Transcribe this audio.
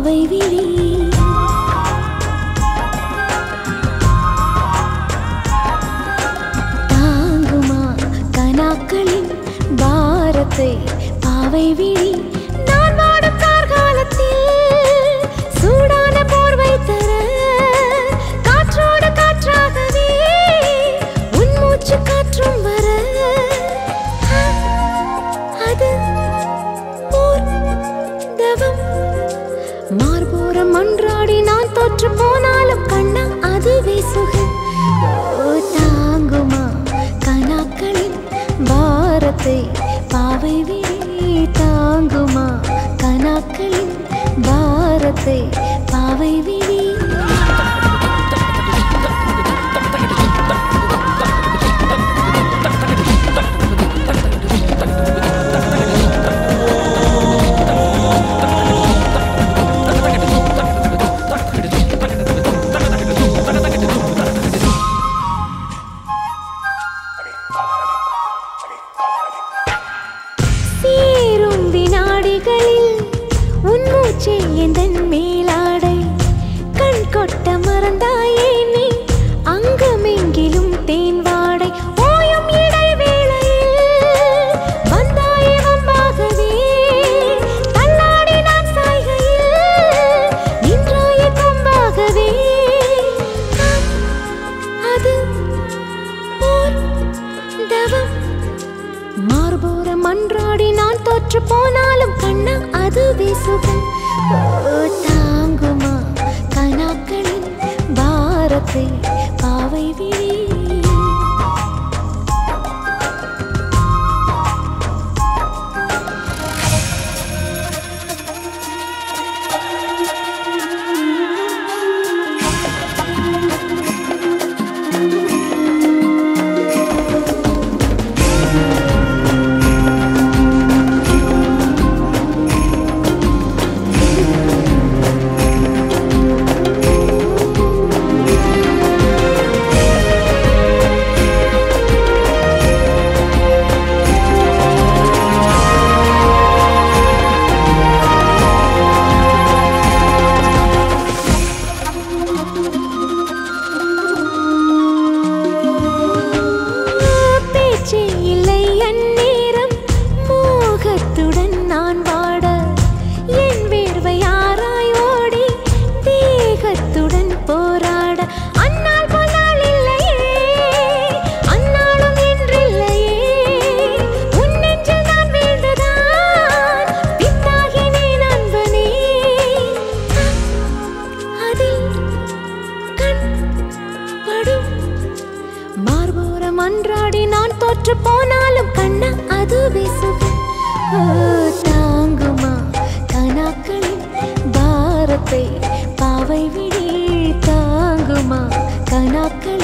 பாவை விழி தாங்குமா கனாக்களின் பாரத்தை பாவை விழி நான் வாடும் கார்காலத்தில் சூடான போர்வை தர காற்றோடு காற்றாகவே உன் மூச்சு காற்றும் வர அது ஓர் தவம் மார்போரம் மன்றாடி நான் தோற்று போனாலும் கண்ணா அதுவே சுகம் ஓ, தாங்குமா கனாக்களின் பாரத்தை பாவை விழி தாங்குமா கனாக்களின் பாரத்தை பாவை விழி சீரும் வினாடிகளில் உன் மூச்சே எந்தன் மேலாடை கண் கொட்ட மறந்தாயே நீ அங்குமெங்கிலும் தேன் வாடை ஓயும் இடைவேளையில் வந்தாயே வம்பாகவே தள்ளாடி நான் சாய்கையில் நின்றாயே கொம்பாகவே அது ஓர் தவம் மார்போர மன்றாடி நான் தோற்று போனாலும் கண்ணா அதுவே சுகம் ஓ, தாங்குமா கனாக்களின் பாரத்தை பாவை விழி பேச்சே இல்லை அந்நேரம் மோகத்துடன் நான் வாட என் வேர்வை யாராய் ஓடி தேகத்துடன் போராட அந்நாள் போனால் இல்லையே அந்நாளும் என்றில்லையே உன் நெஞ்சில் நான் வீழ்ந்துதான் பித்தாகினேன் அன்பனே அதில் கண் படும் மார்போரம் அன்றாடி நான் தோற்று போனாலும் கண்ணா அதுவே சுகம் ஓ, தாங்குமா கனாக்களின் பாரத்தை பாவை விழி தாங்குமா கனாக்கள்